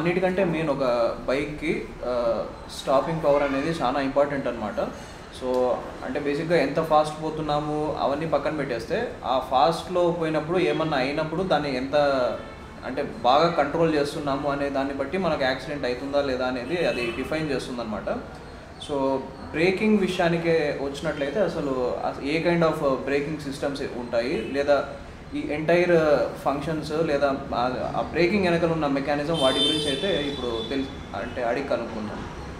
అన్నిటికంటే మెయిన్ ఒక బైక్కి stopping power అనేది చాలా ఇంపార్టెంట్ అనమాట సో అంటే బేసిక్గా ఎంత ఫాస్ట్ పోతున్నాము అవన్నీ పక్కన పెట్టేస్తే ఆ ఫాస్ట్లో పోయినప్పుడు ఏమన్నా అయినప్పుడు దాన్ని ఎంత అంటే బాగా కంట్రోల్ చేస్తున్నాము అనే దాన్ని బట్టి మనకు యాక్సిడెంట్ అవుతుందా లేదా అనేది అది డిఫైన్ చేస్తుందన్నమాట సో బ్రేకింగ్ విషయానికి వచ్చినట్లయితే అసలు అస- a kind of braking systems ఉంటాయి లేదా ఈ ఎంటైర్ ఫంక్షన్స్ లేదా ఆ- ఆ బ్రేకింగ్ వెనకాల ఉన్న మెకానిజం వాటి గురించి అయితే ఇప్పుడు తెలి అంటే అడిగి కనుక్కుందాం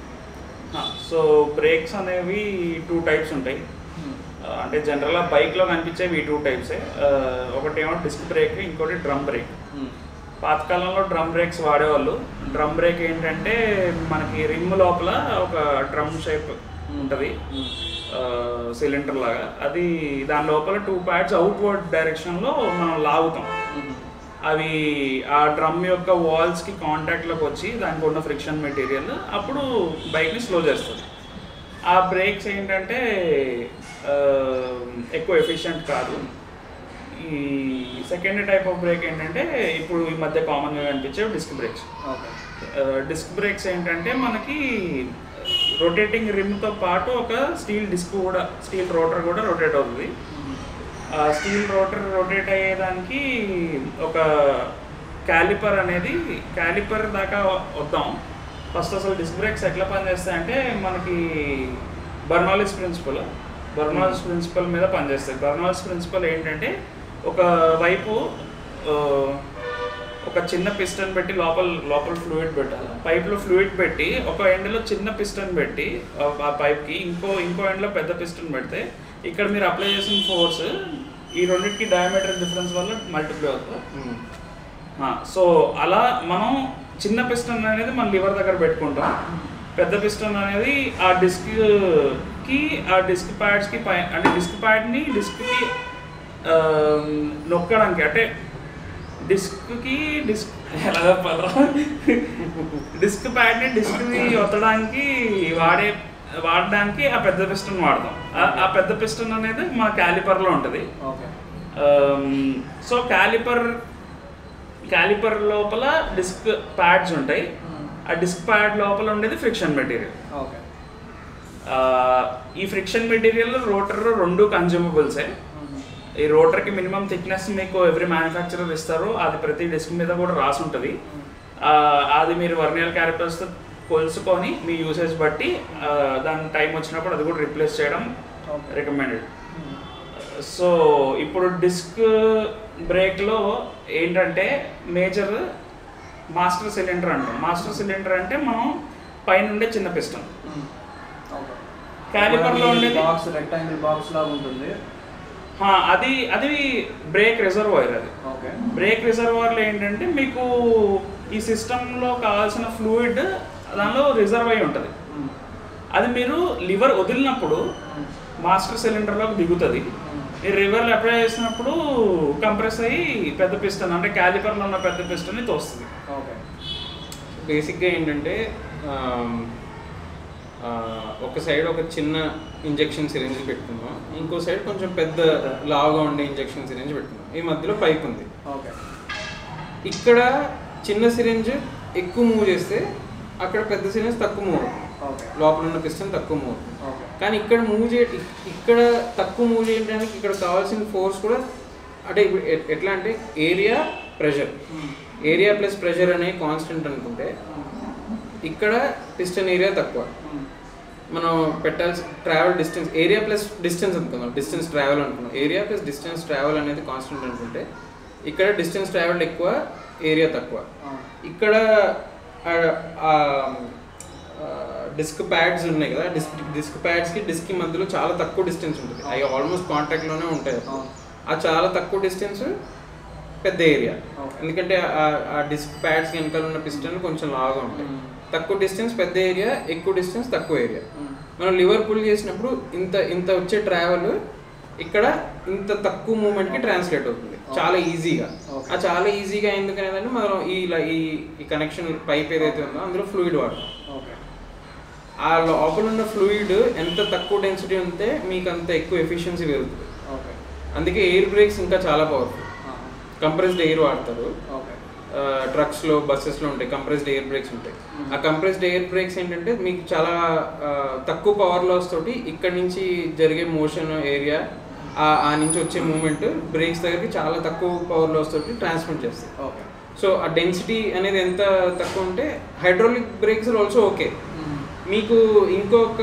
సో బ్రేక్స్ అనేవి టూ టైప్స్ ఉంటాయి ఆ, అంటే జనరల్గా బైక్లో కనిపించేవి ఈ టూ టైప్సే ఒకటేమో డిస్క్ బ్రేక్ ఇంకోటి డ్రమ్ బ్రేక్ పాతకాలంలో డ్రమ్ బ్రేక్స్ వాడేవాళ్ళు డ్రమ్ బ్రేక్ ఏంటంటే మనకి రిమ్ లోపల ఒక డ్రమ్ షేప్ ఉంటుంది సిలిండర్ లాగా అది దాని లోపల టూ ప్యాడ్స్ అవుట్వర్డ్ డైరెక్షన్లో మనం లాగుతాం అవి ఆ డ్రమ్ యొక్క వాల్స్కి కాంటాక్ట్లోకి వచ్చి దానికి ఉన్న ఫ్రిక్షన్ మెటీరియల్ అప్పుడు బైక్ని స్లో చేస్తుంది ఆ బ్రేక్స్ ఏంటంటే ఆ, ఎక్కువ ఎఫిషియెంట్ కాదు ఈ సెకండ్ టైప్ ఆఫ్ బ్రేక్ ఏంటంటే ఇప్పుడు ఈ మధ్య కామన్గా కనిపించే disc brakes okay disc brakes ఏంటంటే మనకి రొటేటింగ్ రిమ్తో పాటు ఒక స్టీల్ డిస్క్ కూడా స్టీల్ రోటర్ కూడా రొటేట్ అవుతుంది ఆ స్టీల్ రోటర్ రొటేట్ అయ్యేదానికి ఒక క్యాలిపర్ అనేది క్యాలిపర్ దాకా వద్దాం ఫస్ట్ అసలు డిస్క్ బ్రేక్స్ ఎట్లా పనిచేస్తాయంటే మనకి బర్నాలిస్ ప్రిన్సిపల్ బర్నాలిస్ ప్రిన్సిపల్ మీద పనిచేస్తాయి బర్నాలిస్ ప్రిన్సిపల్ ఏంటంటే ఒక వైపు ఆ, ఒక చిన్న పిస్టన్ పెట్టి లోపల లోపల ఫ్లూయిడ్ పెట్టాలి పైప్లో ఫ్లూయిడ్ పెట్టి ఒక ఎండ్లో చిన్న పిస్టన్ పెట్టి ఆ- ఆ పైప్కి ఇంకో ఇంకో ఎండ్లో పెద్ద పిస్టన్ పెడితే ఇక్కడ మీరు అప్లై చేసిన ఫోర్స్ ఈ రెండింటికి డయామీటర్ డిఫరెన్స్ వల్ల మల్టిప్లై అవుతుంది సో అలా మనం చిన్న పిస్టన్ అనేది మన లివర్ దగ్గర పెట్టుకుంటాం పెద్ద పిస్టన్ అనేది ఆ డిస్క్ కి ఆ డిస్క్ ప్యాడ్స్ కి పై అంటే డిస్క్ ప్యాడ్ ని డిస్క్ కి ఆ, నొక్కడానికి అంటే డిస్క్ కి డిస్క్ ఎలా చెప్పాలో డిస్క్ ప్యాడ్ ని డిస్క్ ని ఒత్తడానికి వాడే వాడడానికి ఆ పెద్ద పిస్టన్ వాడతాం ఆ- ఆ పెద్ద పిస్టన్ అనేది మా క్యాలిపర్ లో ఉంటుంది ఓకే సో క్యాలిపర్ క్యాలిపర్ లోపల డిస్క్ ప్యాడ్స్ ఉంటాయి ఆ డిస్క్ ప్యాడ్ లోపల ఉండేది ఫ్రిక్షన్ మెటీరియల్ ఓకే ఈ ఫ్రిక్షన్ మెటీరియల్ రోటర్ రెండు కన్జ్యూమబుల్సే ఈ రోటర్కి మినిమం థిక్నెస్ మీకు ఎవ్రీ మ్యానుఫ్యాక్చరర్ ఇస్తారు అది ప్రతి డిస్క్ మీద కూడా రాసి ఉంటుంది ఆ, అది మీరు వర్నియల్ క్యారెక్టర్స్తో కొలుసుకొని మీ యూసేజ్ బట్టి ఆ, దాని టైం వచ్చినప్పుడు అది కూడా రిప్లేస్ చేయడం రికమెండెడ్ సో ఇప్పుడు డిస్క్ బ్రేక్లో ఏంటంటే మేజర్ మాస్టర్ సిలిండర్ అంటాం మాస్టర్ సిలిండర్ అంటే మనం పైన ఉండే చిన్న పిస్టన్ ఓకే క్యాలిపర్లో ఉండేది బాక్స్ రెక్టాంగిల్ బాక్స్ లాగా ఉంటుంది హా, అది అది బ్రేక్ రిజర్వాయర్ అది ఓకే బ్రేక్ రిజర్వాయర్లో ఏంటంటే మీకు ఈ సిస్టంలో కావాల్సిన ఫ్లూయిడ్ దానిలో రిజర్వ్ అయి ఉంటుంది అది మీరు లివర్ వదిలినప్పుడు మాస్టర్ సిలిండర్లోకి దిగుతుంది మీరు రివర్లో అప్లై చేసినప్పుడు కంప్రెస్ అయ్యి పెద్ద పిస్టన్ అంటే క్యాలిపర్లో ఉన్న పెద్ద పిస్టన్ని తోస్తుంది ఓకే బేసిక్గా ఏంటంటే ఆమ్, ఆ, ఒక సైడ్ ఒక చిన్న ఇంజెక్షన్ సిరింజ్ పెట్టుకున్నాం ఇంకో సైడ్ కొంచెం పెద్ద లావుగా ఉండే ఇంజెక్షన్ సిరింజ్ పెట్టుకున్నాం ఈ మధ్యలో పైప్ ఉంది ఓకే ఇక్కడ చిన్న సిరింజ్ ఎక్కువ మూవ్ చేస్తే అక్కడ పెద్ద సిరింజ్ తక్కువ మూవ్ అవుతుంది ఓకే లోపల ఉన్న పిస్టన్ తక్కువ మూవ్ అవుతుంది ఓకే కానీ ఇక్కడ మూవ్ చేయ ఇక్కడ తక్కువ మూవ్ చేయడానికి ఇక్కడ కావాల్సిన ఫోర్స్ కూడా అంటే ఇప్పుడు ఎ- ఎట్లా అంటే area pressure area plus pressure అనే కాన్స్టెంట్ అనుకుంటే ఇక్కడ పిస్టన్ ఏరియా తక్కువ మనం పెట్టాల్సి travel distance area plus distance అనుకుందాం డిస్టెన్స్ ట్రావెల్ అనుకున్నాం ఏరియా ప్లస్ డిస్టెన్స్ ట్రావెల్ అనేది కాన్స్టెంట్ అనుకుంటే ఇక్కడ డిస్టెన్స్ ట్రావెల్ ఎక్కువ ఏరియా తక్కువ ఇక్కడ డిస్క్ ప్యాడ్స్ ఉన్నాయి కదా డిస్క్ డిస్క్ ప్యాడ్స్కి డిస్క్ మధ్యలో చాలా తక్కువ డిస్టెన్స్ ఉంటుంది అవి ఆల్మోస్ట్ కాంటాక్ట్లోనే ఉంటాయి అవును. ఆ చాలా తక్కువ డిస్టెన్స్ పెద్ద ఏరియా Okay. ఎందుకంటే ఆ- ఆ డిస్క్ ప్యాడ్స్ వెనకాల ఉన్న పిస్టన్ కొంచెం లాగా ఉంటాయి Mm. తక్కువ డిస్టెన్స్ పెద్ద ఏరియా ఎక్కువ డిస్టెన్స్ తక్కువ ఏరియా మనం లివర్ పుల్ చేసినప్పుడు ఇంత ఇంత వచ్చే ట్రావెల్ ఇక్కడ ఇంత తక్కువ మూమెంట్ కి ట్రాన్స్లేట్ అవుతుంది చాలా ఈజీగా Okay. ఆ చాలా ఈజీగా ఎందుకనేదంటే మనం ఈ ఇలా ఈ ఈ కనెక్షన్ పైప్ ఏదైతే ఉందో అందులో ఫ్లూయిడ్ వాడతాం ఓకే ఆ లోపల ఉన్న ఫ్లూయిడ్ ఎంత తక్కువ డెన్సిటీ ఉంటే మీకు అంత ఎక్కువ ఎఫిషియన్సీ పెరుగుతుంది ఓకే అందుకే ఎయిర్ బ్రేక్స్ ఇంకా చాలా పవర్ఫుల్ కంప్రెస్డ్ ఎయిర్ వాడతారు ఓకే ట్రక్స్లో బస్సెస్లో ఉంటాయి కంప్రెస్డ్ ఎయిర్ బ్రేక్స్ ఉంటాయి ఆ కంప్రెస్డ్ ఎయిర్ బ్రేక్స్ ఏంటంటే మీకు చాలా ఆ, తక్కువ పవర్ లాస్ తోటి ఇక్కడ నుంచి జరిగే మోషన్ ఏరియా ఆ నుంచి వచ్చే మూమెంట్ బ్రేక్స్ దగ్గరికి చాలా తక్కువ పవర్ లాస్ తోటి ట్రాన్స్మిట్ చేస్తాయి ఓకే సో ఆ డెన్సిటీ అనేది ఎంత తక్కువ ఉంటే హైడ్రాలిక్ బ్రేక్స్ ఆల్సో ఓకే మీకు ఇంకొక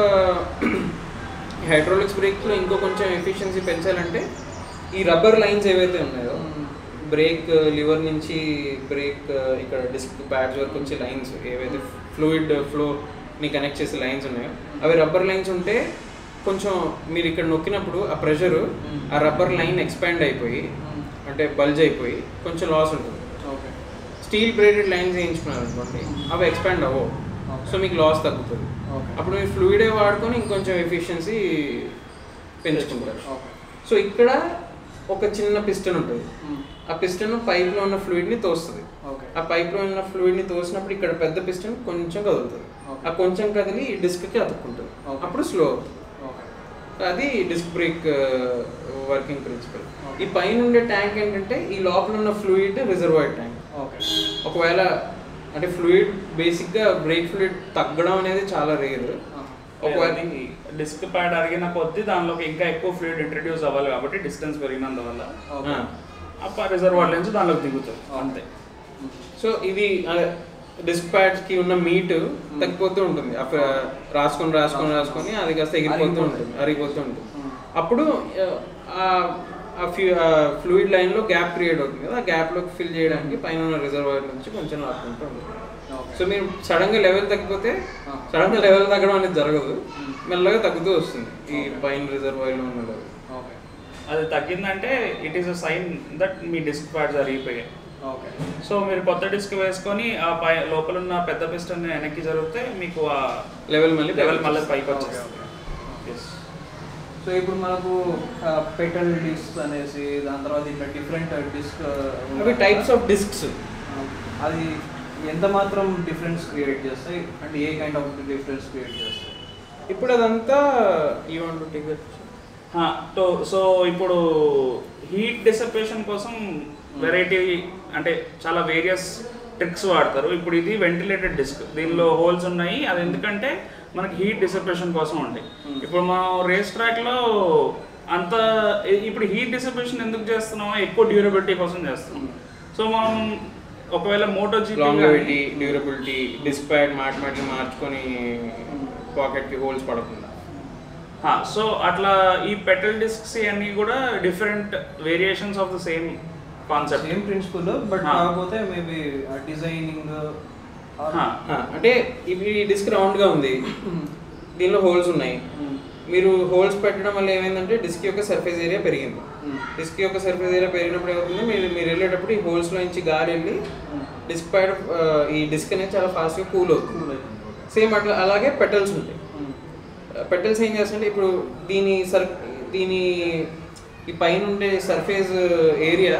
హైడ్రాలిక్స్ బ్రేక్లో ఇంకో కొంచెం ఎఫిషియన్సీ పెంచాలంటే ఈ రబ్బర్ లైన్స్ ఏవైతే ఉన్నాయో బ్రేక్ లివర్ నుంచి బ్రేక్ ఇక్కడ డిస్క్ ప్యాడ్స్ వరకు వచ్చే లైన్స్ ఏవైతే ఫ్లూయిడ్ ఫ్లోని కనెక్ట్ చేసే లైన్స్ ఉన్నాయో అవి రబ్బర్ లైన్స్ ఉంటే కొంచెం మీరు ఇక్కడ నొక్కినప్పుడు ఆ ప్రెషర్ ఆ రబ్బర్ లైన్ ఎక్స్పాండ్ అయిపోయి అంటే బల్జ్ అయిపోయి కొంచెం లాస్ ఉంటుంది ఓకే స్టీల్ బ్రేడెడ్ లైన్స్ వేయించుకున్నారు అనుకోండి అవి ఎక్స్పాండ్ అవ్వవు Okay. సో మీకు లాస్ తగ్గుతుంది Okay. అప్పుడు మీరు ఫ్లూయిడే వాడుకొని ఇంకొంచెం ఎఫిషియన్సీ పెంచుకుంటారు ఓకే సో ఇక్కడ ఒక చిన్న పిస్టన్ ఉంటుంది ఆ పిస్టన్ పైప్లో ఉన్న ఫ్లూయిడ్ని తోస్తుంది ఓకే ఆ పైప్లో ఉన్న ఫ్లూయిడ్ని తోసినప్పుడు ఇక్కడ పెద్ద పిస్టన్ కొంచెం కదులుతుంది Okay. ఆ కొంచెం కదిలి ఈ డిస్క్కి అతుక్కుంటుంది Okay. అప్పుడు స్లో అవుతుంది ఓకే అది disc brake working principle Okay. ఈ పైన ఉండే ట్యాంక్ ఏంటంటే ఈ లోపల ఉన్న ఫ్లూయిడ్ రిజర్వాయర్ ట్యాంక్ ఓకే ఒకవేళ అంటే ఫ్లూయిడ్ బేసిక్గా బ్రేక్ ఫ్లూయిడ్ తగ్గడం అనేది చాలా రేర్ ఒకవేళ డిస్క్ ప్యాడ్ అరిగిన కొద్దీ దానిలోకి ఇంకా ఎక్కువ ఫ్లూయిడ్ ఇంట్రడ్యూస్ అవ్వాలి కాబట్టి డిస్టెన్స్ పెరిగినందువల్ల ఓకే ఆ రిజర్వాయర్ నుంచి దానిలోకి దిగుతుంది అంతే సో ఇది డిస్క్ ప్యాడ్స్ కి ఉన్న మీట్ తగ్గిపోతూ ఉంటుంది అప్పుడు రాసుకొని రాసుకొని రాసుకొని అది కాస్త ఎగిరిపోతూ అరిగిపోతుంది. ఉంటుంది అరిగిపోతూ ఉంటుంది Mm. అప్పుడు ఆ, ఆ ఫ్యూ ఫ్లూయిడ్ లైన్ లో గ్యాప్ క్రియేట్ అవుతుంది కదా ఆ గ్యాప్ లోకి ఫిల్ చేయడానికి పైన ఉన్న రిజర్వాయర్ నుంచి కొంచెం లాక్కుంటూ ఉంటుంది ఓకే సో మీరు సడన్ గా లెవెల్ తగ్గిపోతే Ah. సడన్ గా లెవెల్ తగ్గడం అనేది జరగదు Mm. మెల్లగా తగ్గుతూ వస్తుంది ఈ Okay. పైన రిజర్వాయర్ లో ఉన్న లెవెల్ ఓకే అది తగ్గిందంటే it is a sign that మీ డిస్క్ ప్యాడ్స్ అరిగిపోయాయి ఓకే సో మీరు కొత్త డిస్క్ వేసుకొని ఆ పై లోపల ఉన్న పెద్ద పిస్టన్ వెనక్కి జరిగితే మీకు ఆ లెవెల్ మళ్ళీ లెవెల్ మళ్ళీ పైకి ఓకే వచ్చేస్తుంది ఓకే Yes. సో ఇప్పుడు మనకు పెటల్ డిస్క్ అనేసి దాని తర్వాత ఇట్లా డిఫరెంట్ డిస్క్ అవి టైప్స్ ఆఫ్ డిస్క్స్ అది ఎంత మాత్రం డిఫరెన్స్ క్రియేట్ చేస్తాయి అంటే a kind of difference create చేస్తాయి ఇప్పుడు అదంతా యూ వాంట్ టు టేక్ హా, సో సో ఇప్పుడు హీట్ డిసపేషన్ కోసం వెరైటీ అంటే చాలా వేరియస్ ట్రిక్స్ వాడతారు ఇప్పుడు ఇది వెంటిలేటెడ్ డిస్క్ దీనిలో హోల్స్ ఉన్నాయి అది ఎందుకంటే మనకి హీట్ డిసపేషన్ కోసం ఉంటాయి Hmm. ఇప్పుడు మనం రేస్ ట్రాక్లో అంత ఇప్పుడు హీట్ డిసపేషన్ ఎందుకు చేస్తున్నామో ఎక్కువ డ్యూరబిలిటీ కోసం చేస్తున్నాం సో మనం ఒకవేళ మోటో లాంగివిటీ డ్యూరబిలిటీ డిస్క్ ప్యాడ్ మాటి మాటి మార్చుకొని పాకెట్ కి హోల్స్ పడకుండా సో అట్లా ఈ పెటల్ డిస్క్స్ అన్ని కూడా different variations of the same concept same principle but Ah. కాకపోతే మేబీ డిజైనింగ్ ఆ, అంటే ఇవి డిస్క్ రౌండ్ గా ఉంది దీనిలో హోల్స్ ఉన్నాయి మీరు హోల్స్ పెట్టడం వల్ల ఏమైందంటే డిస్క్ యొక్క సర్ఫేస్ ఏరియా పెరిగింది డిస్క్ యొక్క సర్ఫేస్ ఏరియా పెరిగినప్పుడు ఏమవుతుంది మీరు మీరు వెళ్ళేటప్పుడు ఈ హోల్స్ లో నుంచి గాలి వెళ్ళి డిస్క్ పైన ఆ, ఈ డిస్క్ అనేది చాలా ఫాస్ట్ గా కూల్ అవుతుంది సేమ్ అట్లా అలాగే పెటల్స్ ఉంటాయి పెటల్స్ ఏం చేస్తుంటే ఇప్పుడు దీని సర్ దీని ఈ పైన ఉండే సర్ఫేస్ ఏరియా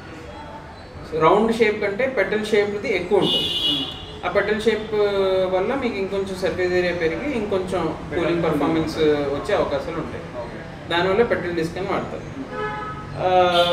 రౌండ్ షేప్ కంటే పెటల్ షేప్ది ఎక్కువ ఉంటుంది ఆ పెటల్ షేప్ వల్ల మీకు ఇంకొంచెం సర్ఫేస్ ఏరియా పెరిగి ఇంకొంచెం కూలింగ్ పర్ఫార్మెన్స్ వచ్చే అవకాశాలు ఉంటాయి దానివల్ల పెట్రోల్ డిస్క్ అని వాడతారు ఆ,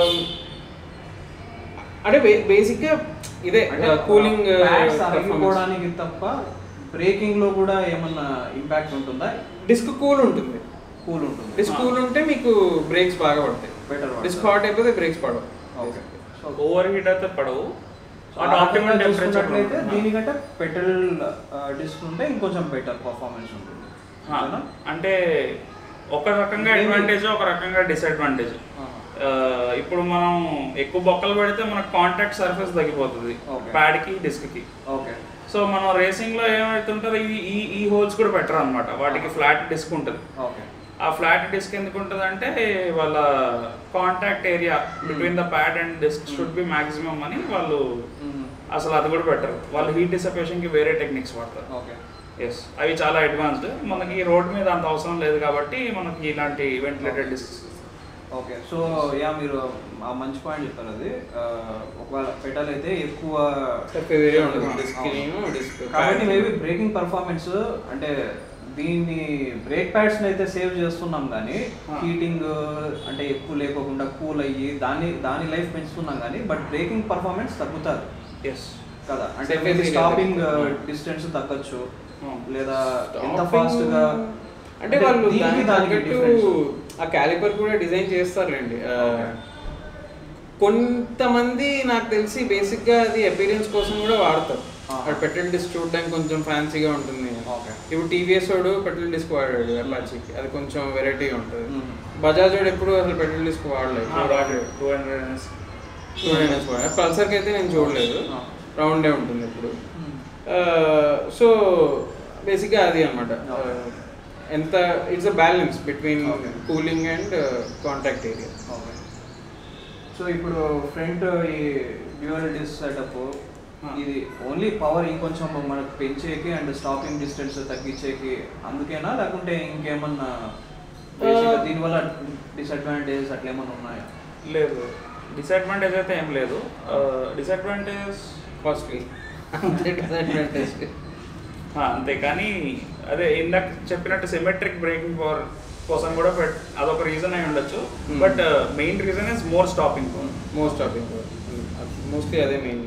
అంటే బేసిక్గా ఇదే కూలింగ్ అరిగిపోవడానికి తప్ప బ్రేకింగ్ లో కూడా ఏమన్నా ఇంపాక్ట్ ఉంటుందా డిస్క్ కూల్ ఉంటుంది కూల్ ఉంటుంది డిస్క్ కూల్ ఉంటే మీకు బ్రేక్స్ బాగా పడతాయి బెటర్ డిస్క్ హాట్ అయిపోతే బ్రేక్స్ పడవు ఓకే సో ఓవర్ హీట్ అయితే పడవు ఆ ఆప్టిమల్ రకంగా టెంపరేచర్ చూసుకున్నట్లయితే దీనికంటే పెట్రోల్ డిస్క్ ఉంటే ఇంకొంచెం బెటర్ పర్ఫార్మెన్స్ ఉంటుంది అంతేనా? అంటే ఒక రకంగా ఇదేమి- అడ్వాంటేజ్ ఒక రకంగా డిసడ్వాంటేజ్ ఆహా. ఇప్పుడు మనం ఎక్కువ బొక్కలు పెడితే మనకు కాంటాక్ట్ సర్ఫేస్ తగ్గిపోతుంది Okay. ప్యాడ్ కి డిస్క్ కి ఓకే సో మనం రేసింగ్ లో ఏమవుతుంటుంది ఈ ఈ ఈ హోల్స్ కూడా బెటర్ అన్నమాట వాటికి ఫ్లాట్ డిస్క్ ఉంటుంది ఓకే ఆ ఫ్లాట్ డిస్క్ ఎందుకు ఉంటుంది అంటే వాళ్ళ contact area between the pad and disc should be maximum అని వాళ్ళు అసలు అది కూడా పెట్టరు వాళ్ళు హీట్ డిసపేషన్ కి వేరే టెక్నిక్స్ వాడతారు ఓకే ఎస్ అవి చాలా అడ్వాన్స్డ్ మనకి రోడ్ మీద అంత అవసరం లేదు కాబట్టి మనకి ఇలాంటి ventilated disc okay so yeah మీరు ఆ మంచి పాయింట్ చెప్పారు అది ఆ, ఒకవేళ పెటల్ అయితే ఎక్కువ సర్ఫేస్ ఏరియా ఉంటుంది అవును. డిస్క్ డిస్క్ కాబట్టి మేబీ బ్రేకింగ్ పర్ఫార్మెన్స్ అంటే దీన్ని బ్రేక్ ప్యాడ్స్ అయితే సేవ్ చేస్తున్నాం కానీ ఆ. హీటింగ్ అంటే ఎక్కువ లేకోకుండా కూల్ అయ్యి దాన్ని దాని లైఫ్ పెంచుతున్నాం కానీ బట్ బ్రేకింగ్ పర్ఫార్మెన్స్ తగ్గుతుంది ఎస్ కదా అంటే Surface మేబీ area స్టాపింగ్ తగ్గుతుంది. డిస్టెన్స్ తగ్గొచ్చు Hmm. లేదా ఎంత Stopping- ఫాస్ట్ గా అంటే వాళ్ళు దీనికి దానికి దానికి తగ్గట్టు difference. ఆ క్యాలిపర్ కూడా డిజైన్ చేస్తారులేండి ఆ, Okay. కొంతమంది నాకు తెలిసి బేసిక్ గా అది అపీరియన్స్ కోసం కూడా వాడతారు Ah. అక్కడ పెట్రోల్ డిస్క్ చూడడానికి కొంచెం ఫ్యాన్సీగా ఉంటుంది Okay. ఇప్పుడు టీవీఎస్ వాడు పెట్రోల్ డిస్క్ వాడాడు అపాచీకి అది కొంచెం వెరైటీగా ఉంటుంది Hmm. బజాజ్ వాడు ఎప్పుడు అసలు పెట్రోల్ డిస్క్ వాడలేదు టూ హండ్రెడ్ పల్సర్కి అయితే నేను చూడలేదు Ah. రౌండే ఉంటుంది ఇప్పుడు Hmm. సో బేసిక్గా అది అనమాట Okay. ఎంత it's a balance between Okay. Cooling and contact area okay so ఇప్పుడు ఫ్రంట్ ఈ డ్యూయల్ డిస్ సెటప్ Ah. ఇది ఓన్లీ పవర్ ఇంకొంచెం మనకు పెంచేకి అండ్ స్టాపింగ్ డిస్టెన్స్ తగ్గించేకి అందుకేనా లేకుంటే ఇంకేమన్నా basic గా Uh, దీనివల్ల డిసడ్వాంటేజెస్ అట్లా ఏమన్నా ఉన్నాయా లేదు డిసడ్వాంటేజ్ అయితే ఏం లేదు డిసడ్వాంటేజ్ కాస్ట్లీ అంతే డిసడ్వాంటేజ్ అంతే కానీ అదే ఇందాక చెప్పినట్టు సిమెట్రిక్ బ్రేకింగ్ పవర్ కోసం కూడా పెట్- అదొక రీజన్ అయి ఉండొచ్చు Hmm. But main reason is more stopping most of mostly అదే మెయిన్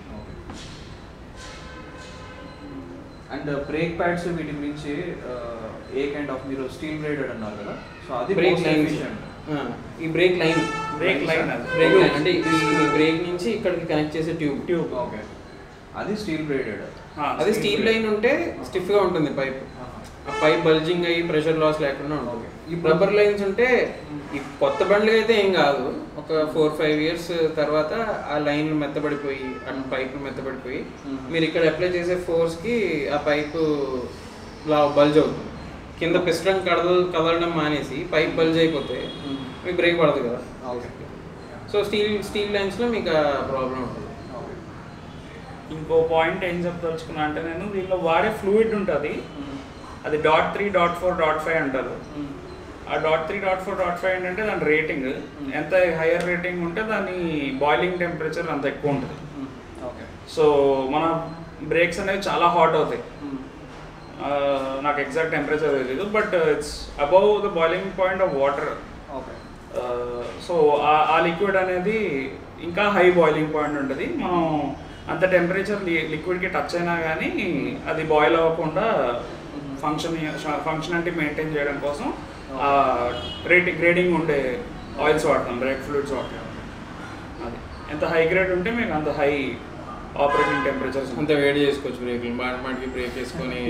అండ్ బ్రేక్ ప్యాడ్స్ వీటి గురించి uh, ఏ కైండ్ ఆఫ్ మీరు స్టీల్ బ్రేడెడ్ అన్నారు కదా సో అది బ్రేక్ most లైన్ efficient. ఈ బ్రేక్ లైన్ బ్రేక్ లైన్ అది బ్రేక్ లైన్ అంటే ఈ బ్రేక్ నుంచి ఇక్కడికి కనెక్ట్ చేసే ట్యూబ్ ట్యూబ్ ఓకే అది స్టీల్ బ్రేడెడ్ అది స్టీల్ లైన్ ఉంటే స్టిఫ్ గా ఉంటుంది పైప్ ఆ పైప్ బల్జింగ్ అయ్యి ప్రెషర్ లాస్ లేకుండా ఉంటుంది ఈ రబ్బర్ లైన్స్ ఉంటే ఈ కొత్త బండ్లకి అయితే ఏం కాదు ఒక ఫోర్ ఫైవ్ ఇయర్స్ తర్వాత ఆ లైన్లు మెత్తబడిపోయి ఆ పైపులు మెత్తబడిపోయి Mhm. మీరు ఇక్కడ అప్లై చేసే ఫోర్స్ కి ఆ పైపు బల్జ్ అవుతుంది కింద పిస్టన్ కదల కదలడం మానేసి పైప్ బల్జ్ అయిపోతే మీకు బ్రేక్ పడదు కదా okay so steel steel lines లో మీకు ఆ ప్రాబ్లం ఉంటుంది ఓకే ఇంకో పాయింట్ ఏం చెప్పదలుచుకున్నా అంటే నేను దీనిలో వాడే ఫ్లూయిడ్ ఉంటుంది అది dot three dot four dot five అంటారు ఆ dot three dot four dot five ఏంటంటే దాని రేటింగ్ ఎంత హయ్యర్ రేటింగ్ ఉంటే దాని బాయిలింగ్ టెంపరేచర్ అంత ఎక్కువ ఉంటుంది ఓకే సో మన బ్రేక్స్ అనేవి చాలా హాట్ అవుతాయి ఆ, నాకు ఎగ్జాక్ట్ టెంపరేచర్ తెలియదు but it's above the boiling point of water okay so ఆ లిక్విడ్ అనేది ఇంకా హై బాయిలింగ్ పాయింట్ ఉంటుంది మనం అంత టెంపరేచర్ లిక్విడ్కి టచ్ అయినా కానీ అది బాయిల్ అవ్వకుండా ఫంక్షన్ ఫంక్షనాలిటీ మెయింటైన్ చేయడం కోసం రేటింగ్ గ్రేడింగ్ ఉండే ఆయిల్స్ వాడతాం బ్రేక్ ఫ్లూయిడ్స్ వాడతాం అది ఎంత హై గ్రేడ్ ఉంటే మీకు అంత హై ఆపరేటింగ్ టెంపరేచర్స్ అంత వేడి చేసుకోవచ్చు బ్రేక్లు మాటి మాటికి బ్రేక్ వేసుకొని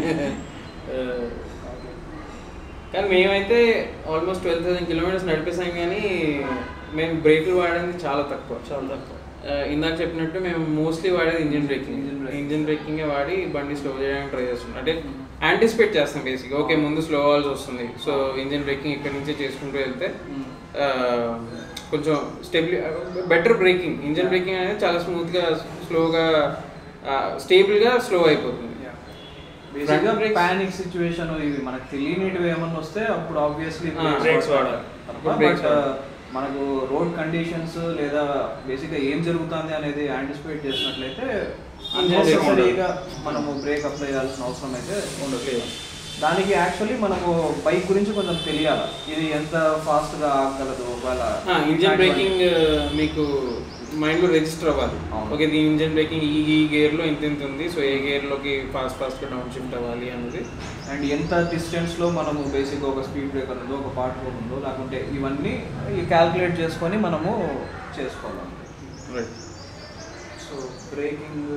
ఆ, కానీ మేమైతే ఆల్మోస్ట్ ట్వెల్వ్ థౌసండ్ కిలోమీటర్స్ నడిపేసాం కానీ మేము బ్రేక్లు వాడింది చాలా తక్కువ చాలా తక్కువ ఆ, ఇందాక చెప్పినట్టు మేము మోస్ట్లీ వాడేది engine braking Engine braking. Engine braking వాడి బండి స్లో చేయడానికి ట్రై చేస్తున్నాం అంటే యాంటిసిపేట్ చేస్తాం బేసిక్ ఓకే ముందు స్లో అవ్వాల్సి వస్తుంది సో ఇంజిన్ బ్రేకింగ్ ఇక్కడ నుంచే చేసుకుంటూ వెళ్తే ఆ, కొంచెం stability better braking engine braking అనేది చాలా స్మూత్గా స్లోగా స్టేబుల్గా స్లో అయిపోతుంది బేసిక్గా Front brakes- పానిక్ సిచ్యువేషన్ ఇవి మనకు తెలియనిటివి ఏమన్నా వస్తే అప్పుడు ఆబ్వియస్లీ Ah, brakes వాడాలి. Brakes బట్ వాడాలి. మనకు రోడ్ కండిషన్స్ లేదా బేసిక్గా ఏం జరుగుతుంది అనేది యాంటిసిపేట్ చేసినట్లయితే Engine brake అన్నెసరీగా మనము బ్రేక్ అప్లై చేయాల్సిన అవసరం అయితే ఉండదు దానికి యాక్చువల్లీ మనము బైక్ గురించి కొంచెం తెలియాలి ఇది ఎంత ఫాస్ట్గా ఆగగలదు ఒకవేళ ఇంజిన్ బ్రేకింగ్ మీకు మైండ్లో రిజిస్టర్ అవ్వాలి అవును. ఓకే దీని ఇంజిన్ బ్రేకింగ్ ఈ ఈ గేర్లో ఇంత ఇంత ఉంది సో ఏ గేర్లోకి ఫాస్ట్ ఫాస్ట్గా డౌన్ షిఫ్ట్ అవ్వాలి అన్నది అండ్ ఎంత డిస్టెన్స్లో మనము బేసిక్గా ఒక స్పీడ్ బ్రేకర్ ఉందో ఒక పార్ట్ హోల్ ఉందో లేకుంటే ఇవన్నీ క్యాల్కులేట్ చేసుకొని మనము చేసుకోవాలి రైట్ సో బ్రేకింగ్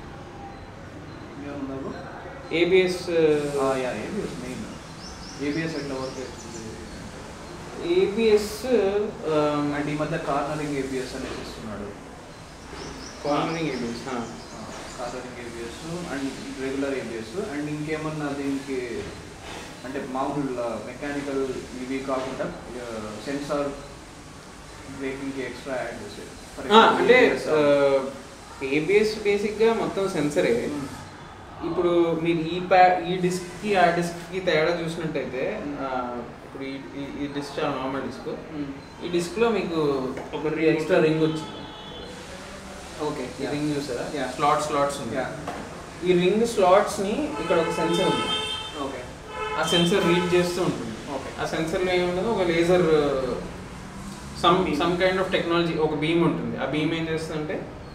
ఏముందా ABS yeah ABS main ABS ఎట్లా వర్క్ చేస్తుంది ఏబిఎస్ అండ్ ఈ మధ్య కార్నరింగ్ ఏబిఎస్ అనేది ఇస్తున్నాడు cornering ABS cornering ABS and regular ABS and ఇంకేమన్నా దీనికి అంటే మామూలు మెకానికల్ ఇవి కాకుండా సెన్సార్ బ్రేకింగ్కి ఎక్స్ట్రా యాడ్ చేసే For example, అంటే ABS, ఏబిఎస్ బేసిక్గా మొత్తం సెన్సరే Hmm. ఇప్పుడు మీరు ఈ ప్యా ఈ డిస్క్కి ఆ డిస్క్కి తేడా చూసినట్టయితే ఆ, ఇప్పుడు ఈ ఈ- ఈ డిస్క్ చాలా నార్మల్ డిస్క్ Hmm. ఈ డిస్క్లో మీకు ఒక ఒక ring ఎక్స్ట్రా ఉంటుంది. రింగ్ వచ్చింది ఓకే ఈ రింగ్ చూసారా Yeah. స్లాట్ స్లాట్స్ ఉంది యా ఈ రింగ్ స్లాట్స్ని ఇక్కడ ఒక సెన్సర్ ఉంది ఓకే ఆ సెన్సర్ రీడ్ చేస్తూ ఉంటుంది ఓకే ఆ సెన్సర్లో ఏముంటుందో ఒక laser some Beam. Some kind of technology ఒక బీమ్ ఉంటుంది ఆ బీమ్ ఏం చేస్తుందంటే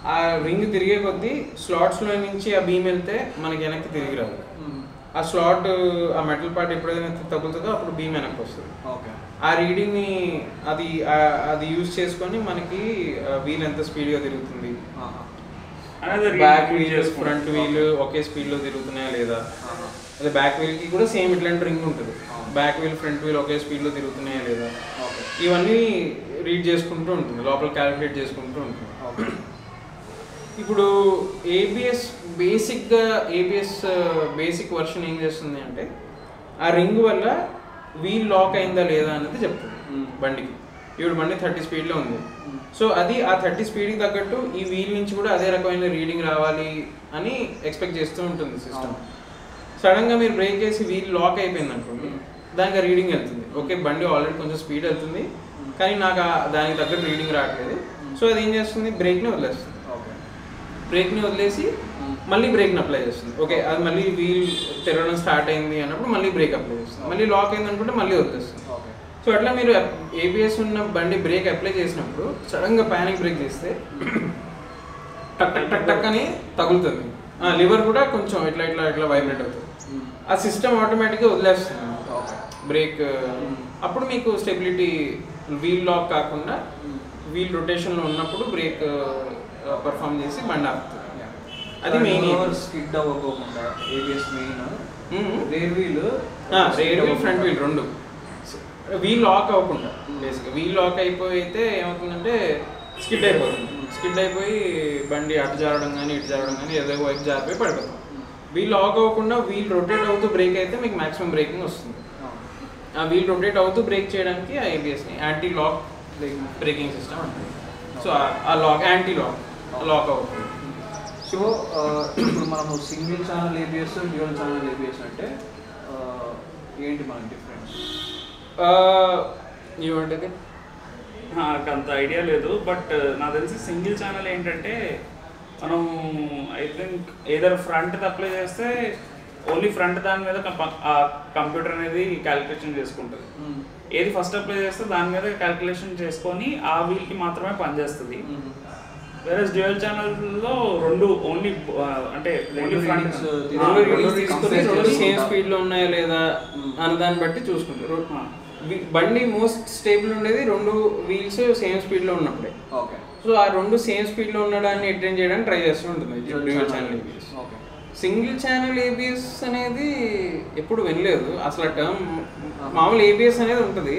ఆ రింగ్ తిరిగే కొద్దీ స్లాట్స్లో నుంచి ఆ బీమ్ వెళ్తే మనకి వెనక్కి తిరిగి రాదు ఆ స్లాట్ ఆ మెటల్ పార్ట్ ఎప్పుడైతే తగులుతుందో అప్పుడు బీమ్ వెనక్కి వస్తుంది ఓకే ఆ రీడింగ్ని అది ఆ- అది యూజ్ చేసుకొని మనకి వీల్ ఎంత స్పీడ్గా తిరుగుతుంది అనేది బ్యాక్ read వీల్ చేసుకుంటాం. ఫ్రంట్ వీల్ ఒకే స్పీడ్లో తిరుగుతున్నాయా లేదా అదే బ్యాక్ వీల్కి కూడా సేమ్ ఇట్లాంటి రింగ్ ఉంటుంది అవును. బ్యాక్ వీల్ ఫ్రంట్ వీల్ ఒకే స్పీడ్లో తిరుగుతున్నాయా లేదా ఓకే ఇవన్నీ రీడ్ చేసుకుంటూ ఉంటుంది లోపల క్యాలిక్యులేట్ చేసుకుంటూ ఉంటుంది ఓకే ఇప్పుడు ఏబిఎస్ బేసిక్గా ఏబిఎస్ బేసిక్ వర్షన్ ఏం చేస్తుంది అంటే ఆ రింగ్ వల్ల వీల్ లాక్ అయిందా లేదా అనేది చెప్తుంది Hmm. బండికి ఇప్పుడు బండి థర్టీ స్పీడ్లో ఉంది Hmm. సో అది ఆ థర్టీ స్పీడ్కి తగ్గట్టు ఈ వీల్ నుంచి కూడా అదే రకమైన రీడింగ్ రావాలి అని ఎక్స్పెక్ట్ చేస్తూ ఉంటుంది సిస్టమ్ అవును. సడన్గా మీరు బ్రేక్ చేసి వీల్ లాక్ అయిపోయింది అనుకోండి Hmm. దానికి ఆ రీడింగ్ వెళ్తుంది ఓకే బండి ఆల్రెడీ కొంచెం స్పీడ్ వెళ్తుంది Hmm. కానీ నాకు ఆ- దానికి తగ్గట్టు రీడింగ్ రావట్లేదు Hmm. సో అది ఏం చేస్తుంది బ్రేక్ని వదిలేస్తుంది ఓకే బ్రేక్ని వదిలేసి Hmm. మళ్ళీ బ్రేక్ని అప్లై చేస్తుంది ఓకే అది మళ్ళీ వీల్ తిరగడం స్టార్ట్ అయింది అన్నప్పుడు మళ్ళీ బ్రేక్ అప్లై చేస్తుంది మళ్ళీ లాక్ అయింది అనుకుంటే మళ్ళీ వదిలేస్తుంది ఓకే సో అట్లా మీరు ఏబిఎస్ ఉన్న బండి బ్రేక్ అప్లై చేసినప్పుడు సడన్గా ప్యానిక్ బ్రేక్ చేస్తే టక్ టక్ టక్ టక్ అని తగులుతుంది లివర్ కూడా కొంచెం ఇట్లా ఇట్లా ఇట్లా వైబ్రేట్ అవుతుంది ఆ సిస్టమ్ ఆటోమేటిక్గా వదిలేస్తుంది ఓకే బ్రేక్ అప్పుడు మీకు స్టెబిలిటీ వీల్ లాక్ కాకుండా వీల్ రొటేషన్లో ఉన్నప్పుడు బ్రేక్ పర్ఫామ్ చేసి బండి ఆపుతుంది అది మెయిన్ స్కిడ్ అవ్వకోకుండా ABS main hmm. Rear wheel rear wheel front wheel రెండు వీల్ లాక్ అవ్వకుండా బేసిక్గా వీల్ లాక్ అయిపోయితే ఏమవుతుందంటే స్కిడ్ అయిపోతుంది స్కిడ్ అయిపోయి బండి అటు జారడం కానీ ఇటు జారడం కానీ ఏదో ఒక వైపు జారిపోయి పడిపోతుంది వీల్ లాక్ అవ్వకుండా వీల్ రొటేట్ అవుతూ బ్రేక్ అయితే మీకు మాక్సిమం బ్రేకింగ్ వస్తుంది ఆ వీల్ రొటేట్ అవుతూ బ్రేక్ చేయడానికి ఆ ఏబిఎస్ని యాంటీ లాక్ బ్రేకింగ్ సిస్టమ్ అంటుంది సో ఆ లాక్ యాంటీ లాక్ లాక్ అవుతుంది సో ఇప్పుడు మనము single channel ABS dual channel ABS అంటే ఆ, ఏంటి మనకి డిఫరెన్స్ ఏమంటది నాకు అంత ఐడియా లేదు బట్ నాకు తెలిసి సింగిల్ ఛానల్ ఏంటంటే మనం I think either front apply చేస్తే ఓన్లీ ఫ్రంట్ దాని మీద ఆ కంప్యూటర్ అనేది క్యాలిక్యులేషన్ చేసుకుంటుంది ఏది ఫస్ట్ అప్లై చేస్తే దాని మీద క్యాలిక్యులేషన్ చేసుకొని ఆ వీల్కి మాత్రమే పనిచేస్తుంది వేరే డ్యూయల్ ఛానల్లో రెండు ఓన్లీ అంటే ఓన్లీ రెండు ఫ్రంట్ readings, uh, రెండు రెండు రిలీజ్ compare తీసుకుని రెండు చేసుకుంటా. సేమ్ స్పీడ్ లో ఉన్నాయా లేదా Hmm. అన్న దాన్ని బట్టి చూసుకుంటారు వి- బండి మోస్ట్ స్టేబుల్ ఉండేది రెండు వీల్స్ సేమ్ స్పీడ్ లో ఉన్నప్పుడే ఓకే సో ఆ రెండు సేమ్ స్పీడ్ లో ఉండడాన్ని అటెండ్ చేయడానికి ట్రై చేస్తూ ఉంటుంది dual channel ABS okay single channel ABS అనేది ఎప్పుడు వినలేదు అసలు ఆ టర్మ్ మామూలు ఏబిఎస్ అనేది ఉంటుంది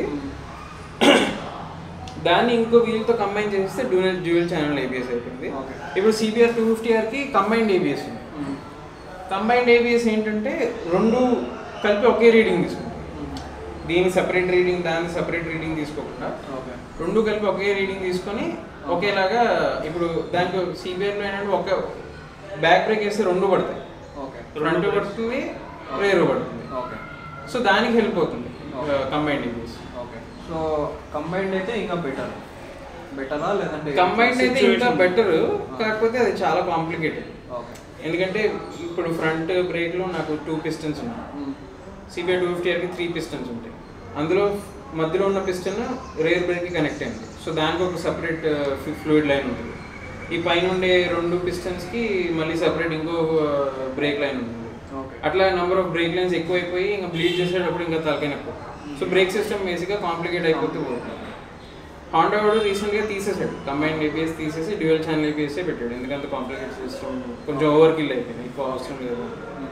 దాన్ని ఇంకో వీల్తో కంబైన్ చేస్తే డ్యూయల్ డ్యూయల్ ఛానల్ ఏబిఎస్ అయిపోయింది Okay. ఇప్పుడు సిబిఆర్ టూ ఫిఫ్టీ ఆర్కి కంబైన్డ్ ఏబిఎస్ ఉంది కంబైన్డ్ ఏబిఎస్ ఏంటంటే రెండు కలిపి ఒకే రీడింగ్ తీసుకుంటాం దీని సెపరేట్ రీడింగ్ దాని సెపరేట్ రీడింగ్ తీసుకోకుండా ఓకే రెండు కలిపి ఒకే రీడింగ్ తీసుకొని ఒకేలాగా ఇప్పుడు దానికి సిబిఆర్లో ఏంటంటే ఒక బ్యాక్ బ్రేక్ వేస్తే రెండు పడతాయి ఓకే ఫ్రంట్ పడుతుంది రేరు పడుతుంది ఓకే సో దానికి హెల్ప్ అవుతుంది combined ABS okay so combined అయితే ఇంకా బెటర్ బెటరా లేదంటే కంబైన్డ్ అయితే ఇంకా Situation. బెటర్ కాకపోతే అది చాలా కాంప్లికేటెడ్ ఓకే ఎందుకంటే ఇప్పుడు ఫ్రంట్ బ్రేక్లో నాకు టూ పిస్టన్స్ ఉన్నాయి సిబిఐ టూ ఫిఫ్టీ ఆర్కి త్రీ పిస్టన్స్ ఉంటాయి అందులో మధ్యలో ఉన్న పిస్టన్ రేర్ బ్రేక్కి కనెక్ట్ అయింది సో దానికి ఒక సపరేట్ ఫ్లూయిడ్ లైన్ ఉంటుంది ఈ పైన ఉండే రెండు పిస్టన్స్కి మళ్ళీ సపరేట్ ఇంకో బ్రేక్ లైన్ ఉంటుంది ఓకే అట్లా నెంబర్ ఆఫ్ బ్రేక్ లైన్స్ ఎక్కువైపోయి ఇంకా బ్లీడ్ చేసేటప్పుడు ఇంకా తలకైనప్పుడు సో బ్రేక్ సిస్టమ్ బేసిక్గా కాంప్లికేట్ అయిపోతూ పోతుంది హాండా కూడా రీసెంట్గా తీసేసాడు కంబైన్డ్ ఏబిఎస్ తీసేసి డ్యూయల్ ఛానల్ ఏబిఎస్ పెట్టాడు ఎందుకంటే కాంప్లికేట్ సిస్టమ్ కొంచెం ఓవర్ కిల్ అయిపోయింది ఎక్కువ అవసరం లేదు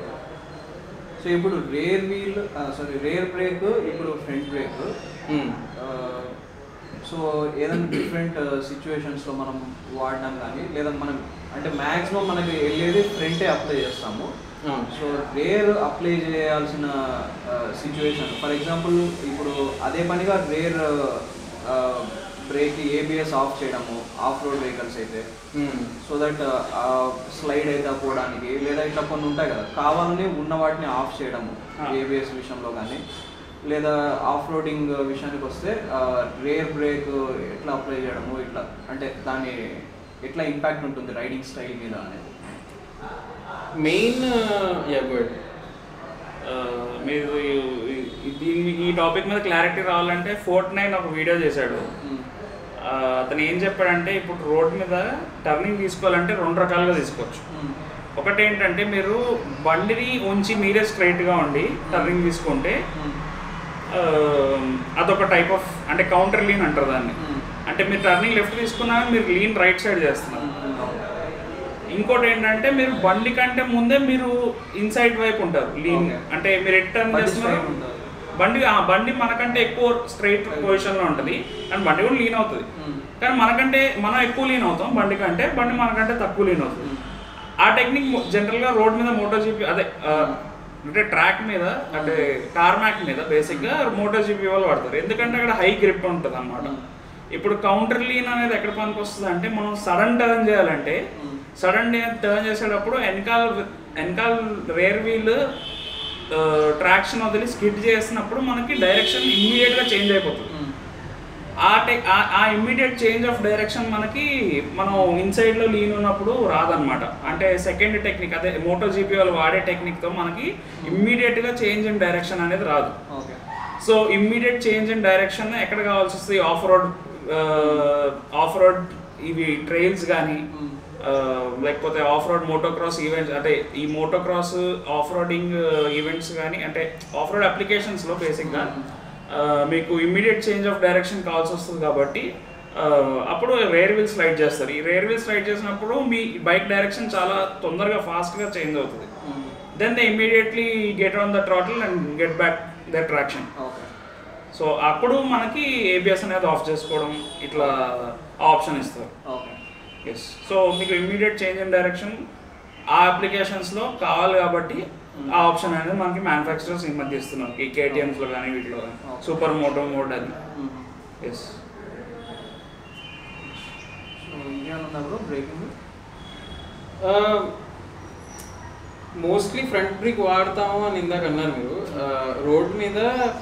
సో ఇప్పుడు rear wheel sorry rear brake ఇప్పుడు ఫ్రంట్ బ్రేక్ ఉమ్. సో ఏదైనా డిఫరెంట్ సిచ్యువేషన్స్లో మనం వాడినాం కానీ లేదా మనం అంటే మ్యాక్సిమం మనకి వెళ్ళేది ఫ్రంటే అప్లై చేస్తాము అవును. సో రేర్ అప్లై చేయాల్సిన సిచ్యువేషన్ ఫర్ ఎగ్జాంపుల్ ఇప్పుడు అదే పనిగా రేర్ బ్రేక్ ఏబిఎస్ ఆఫ్ చేయడము ఆఫ్ రోడ్ వెహికల్స్ అయితే ఉమ్. సో దట్ స్లైడ్ అయితే పోవడానికి లేదా ఇట్లా కొన్ని ఉంటాయి కదా కావాలని ఉన్న వాటిని ఆఫ్ చేయడము Ah. ఏబిఎస్ విషయంలో కానీ లేదా ఆఫ్ రోడింగ్ విషయానికి వస్తే రేర్ బ్రేక్ ఎట్లా అప్లై చేయడము ఇట్లా అంటే దాని ఎట్లా ఇంపాక్ట్ ఉంటుంది రైడింగ్ స్టైల్ మీద అనేది మెయిన్ యా గుడ్ ఆ, మీరు ఈ- ఈ- దీని ఈ టాపిక్ మీద క్లారిటీ రావాలంటే ఫోర్ట్ నైన్ ఒక వీడియో చేశాడు ఆ, అతను ఏం చెప్పాడంటే ఇప్పుడు రోడ్ మీద టర్నింగ్ తీసుకోవాలంటే రెండు రకాలుగా తీసుకోవచ్చు ఒకటి ఏంటంటే మీరు బండిని ఉంచి మీరే స్ట్రైట్గా ఉండి టర్నింగ్ తీసుకుంటే ఆ, అదొక టైప్ ఆఫ్ అంటే కౌంటర్ లీన్ అంటారు దాన్ని అంటే మీరు టర్నింగ్ లెఫ్ట్ తీసుకున్నా మీరు లీన్ రైట్ సైడ్ చేస్తున్నారు ఇంకోటి ఏంటంటే మీరు బండి కంటే ముందే మీరు ఇన్సైడ్ వైపు ఉంటారు లీన్ Okay. అంటే మీరు ఎట్ టర్న్ బండి చేస్తున్నారు straight ఉండాలి. బండి ఆ బండి మనకంటే ఎక్కువ స్ట్రైట్ పొజిషన్లో ఉంటుంది అండ్ బండి కూడా లీన్ అవుతుంది కానీ మనకంటే మనం ఎక్కువ లీన్ అవుతాం బండి కంటే బండి మనకంటే తక్కువ లీన్ అవుతుంది ఆ టెక్నిక్ జనరల్గా రోడ్ మీద మోటార్ జీపీ అదే ఆ, అంటే ట్రాక్ మీద అంటే టార్మాక్ మీద బేసిక్గా మోటార్ జీపీ వాళ్ళు వాడతారు ఎందుకంటే అక్కడ హై గ్రిప్ ఉంటుంది అన్నమాట ఇప్పుడు కౌంటర్ లీన్ అనేది ఎక్కడ పనికి వస్తుంది అంటే మనం సడన్ టర్న్ చేయాలంటే సడన్ టర్న్ చేసేటప్పుడు వెనకాల వెనకాల రేర్ వీల్ ట్రాక్షన్ వదిలి స్కిడ్ చేసినప్పుడు మనకి డైరెక్షన్ ఇమ్మీడియట్గా చేంజ్ అయిపోతుంది ఆ టెక్ ఆ ఇమ్మీడియట్ చేంజ్ ఆఫ్ డైరెక్షన్ మనకి మనం ఇన్సైడ్ లో లీన్ ఉన్నప్పుడు రాదనమాట అంటే సెకండ్ టెక్నిక్ అదే మోటో జీపీ వాళ్ళు వాడే టెక్నిక్ తో మనకి ఇమ్మీడియట్ గా చేంజ్ ఇన్ డైరెక్షన్ అనేది రాదు okay so immediate change in direction ఎక్కడ కావాల్సి వస్తుంది ఆఫ్ రోడ్ ఆఫ్ రోడ్ ఇవి ట్రైల్స్ కానీ లేకపోతే ఆఫ్ రోడ్ మోటోక్రాస్ ఈవెంట్స్ అంటే ఈ మోటోక్రాస్ ఆఫ్ రోడింగ్ ఈవెంట్స్ కానీ అంటే ఆఫ్ రోడ్ అప్లికేషన్స్లో బేసిక్గా మీకు ఇమ్మీడియట్ చేంజ్ ఆఫ్ డైరెక్షన్ కావాల్సి వస్తుంది కాబట్టి ఆ, అప్పుడు రేర్ వీల్ స్లైడ్ చేస్తారు ఈ రేర్ వీల్ స్లైడ్ చేసినప్పుడు మీ బైక్ డైరెక్షన్ చాలా తొందరగా ఫాస్ట్గా చేంజ్ అవుతుంది then they immediately get on the throttle and get back the traction okay so అప్పుడు మనకి ఏబిఎస్ అనేది ఆఫ్ చేసుకోవడం ఇట్లా ఆప్షన్ ఇస్తారు ఓకే ఎస్ సో మీకు ఇమ్మీడియట్ చేంజ్ ఇన్ డైరెక్షన్ ఆ అప్లికేషన్స్లో కావాలి కాబట్టి ఆ ఆప్షన్ అనేది మనకి మ్యానుఫ్యాక్చరర్స్ ఈ మధ్య ఇస్తున్నారు ఈ కేటీఎమ్స్లో కానీ వీటిలో కానీ Okay. సూపర్ మోటో మోడ్ అది ఎస్ సో ఇంకేమైనా ఉందా bro braking mostly front brake వాడతాము అని ఇందాక అన్నారు మీరు రోడ్ మీద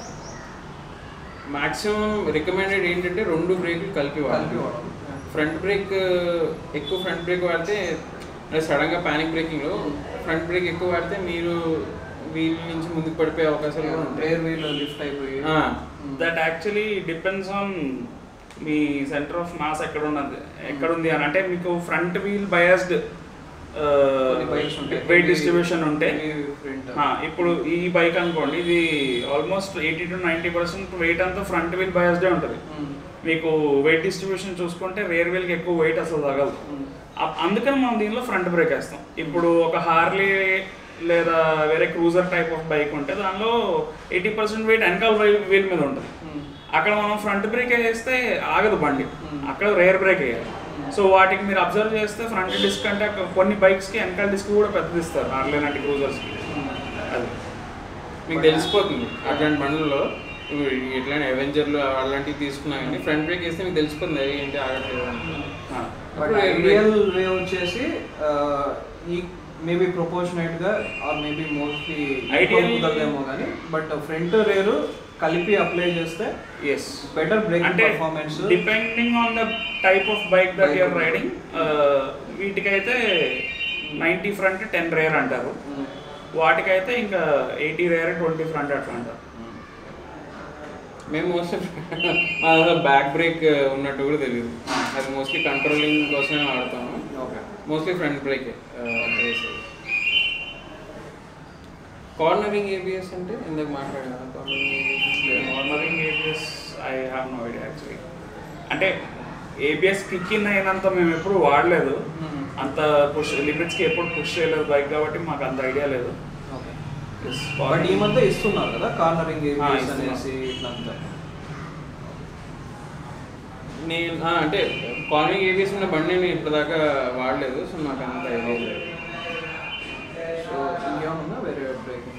మాక్సిమం రికమెండెడ్ ఏంటంటే రెండు బ్రేకులు కలిపి కలిపి వాడాలి వాడాలి. ఫ్రంట్ బ్రేక్ ఎక్కువ ఫ్రంట్ బ్రేక్ వాడితే సడన్గా ప్యానిక్ బ్రేకింగ్లో ఫ్రంట్ బ్రేక్ ఎక్కువ వాడితే మీరు వీల్ నుంచి ముందుకు పడిపోయే అవకాశాలు కూడా ఉంటాయి రేర్ వీల్ లిఫ్ట్ అయిపోయి ఆ, దట్ యాక్చువల్లీ డిపెండ్స్ ఆన్ మీ సెంటర్ ఆఫ్ మాస్ ఎక్కడ ఉన్నది ఎక్కడ ఉంది అని అంటే మీకు ఫ్రంట్ వీల్ బయాస్డ్ కొన్ని bikes ఉంటాయి. వెయిట్ డిస్ట్రిబ్యూషన్ ఉంటే Heavy print. ఆ, ఇప్పుడు ఈ బైక్ అనుకోండి ఇది almost eighty to ninety percent weight అంతా ఫ్రంట్ వీల్ బయాస్డే ఉంటుంది మ్మ్. మీకు వెయిట్ డిస్ట్రిబ్యూషన్ చూసుకుంటే రేర్ వీల్కి ఎక్కువ వెయిట్ అసలు తగలదు మ్మ్. అ- అందుకని మనం దీనిలో ఫ్రంట్ బ్రేక్ వేస్తాం ఇప్పుడు ఒక హార్లీ లేదా వేరే క్రూజర్ టైప్ ఆఫ్ బైక్ ఉంటే దానిలో ఎయిటీ పర్సెంట్ వెయిట్ వెనకాల వీల్ మీద ఉంటుంది మ్మ్. అక్కడ మనం ఫ్రంట్ బ్రేక్ వేస్తే ఆగదు బండి Hmm. అక్కడ రేర్ బ్రేక్ వేయాలి సో వాటికి మీరు అబ్జర్వ్ చేస్తే ఫ్రంట్ డిస్క్ అంటే అక్కడ కొన్ని బైక్స్కి వెనకాల డిస్క్ కూడా పెద్దది ఇస్తారు హార్లీ లాంటి క్రూజర్స్కి అది మీకు తెలిసిపోతుంది అట్లాంటి బండ్లలో ఇప్పుడు ఎట్లాంటి అవెంజర్లు అలాంటివి తీసుకున్నా కానీ ఫ్రంట్ బ్రేక్ వేస్తే మీకు తెలిసిపోతుంది "అరే, ఏంటి ఆగట్లేదు అని." ఆ. బట్ అప్పుడు ఐడియల్ వే వచ్చేసి ఆ, ఈ మేబీ ప్రొపోర్షనేట్ గా ఆర్ మేబీ మోస్ట్లీ Ideal- కుదరదేమో కానీ బట్ ఫ్రంట్ రేరు కలిపి అప్లై చేస్తే ఎస్ బెటర్ బ్రేకింగ్ అంటే performance depending on the type of bike that Bike. You're riding వీటికైతే నైంటీ ఫ్రంట్ టెన్ రేర్ అంటారు వాటికైతే ఇంకా ఎయిటీ రేర్ ట్వంటీ ఫ్రంట్ అట్లా అంటారు మేము మోస్ట్లీ అసలు బ్యాక్ బ్రేక్ ఉన్నట్టు కూడా తెలియదు అది మోస్ట్లీ కంట్రోలింగ్ కోసమే వాడతాము okay mostly front brake cornering ABS అంటే ఇందాక మాట్లాడా cornering cornering ABS I have no idea actually అంటే ఏబిఎస్ కిక్ ఇన్ అయినంత మేము ఎప్పుడు వాడలేదు అంత పుష్ లిమిట్స్కి ఎప్పుడు పుష్ చేయలేదు బైక్ కాబట్టి మాకు అంత ఐడియా లేదు ఓకే Yes, బట్ ఈ మధ్య ఇస్తున్నారు కదా కార్నరింగ్ ఆ, ఏబిఎస్ ఇస్తున్నారు. అనేసి ఇట్లంతా నేను ఆ, అంటే కార్నరింగ్ ఏబిఎస్ ఉన్న బండి నేను ఇప్పటిదాకా వాడలేదు సో నాకు అంత ఐడియా లేదు సో ఇంకేమన్నా వేరే బ్రేకింగ్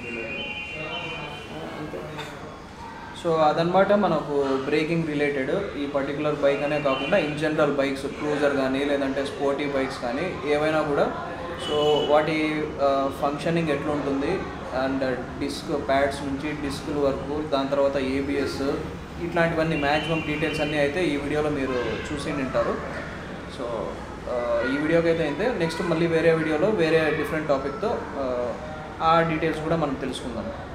అంతే సో అదనమాట మనకు బ్రేకింగ్ రిలేటెడ్ ఈ పర్టికులర్ బైక్ అనే కాకుండా ఇన్ జనరల్ బైక్స్ క్రూజర్ కానీ లేదంటే స్పోర్టీ బైక్స్ కానీ ఏవైనా కూడా సో వాటి ఫంక్షనింగ్ ఎట్లుంటుంది అండ్ డిస్క్ ప్యాడ్స్ నుంచి డిస్కుల వరకు దాని తర్వాత ఏబిఎస్ ఇట్లాంటివన్నీ మ్యాక్సిమం డీటెయిల్స్ అన్నీ అయితే ఈ వీడియోలో మీరు చూసి ఉంటారు సో ఆ, ఈ వీడియోకి అయితే అయితే నెక్స్ట్ మళ్ళీ వేరే వీడియోలో వేరే డిఫరెంట్ టాపిక్తో ఆ డీటెయిల్స్ కూడా మనం తెలుసుకుందాం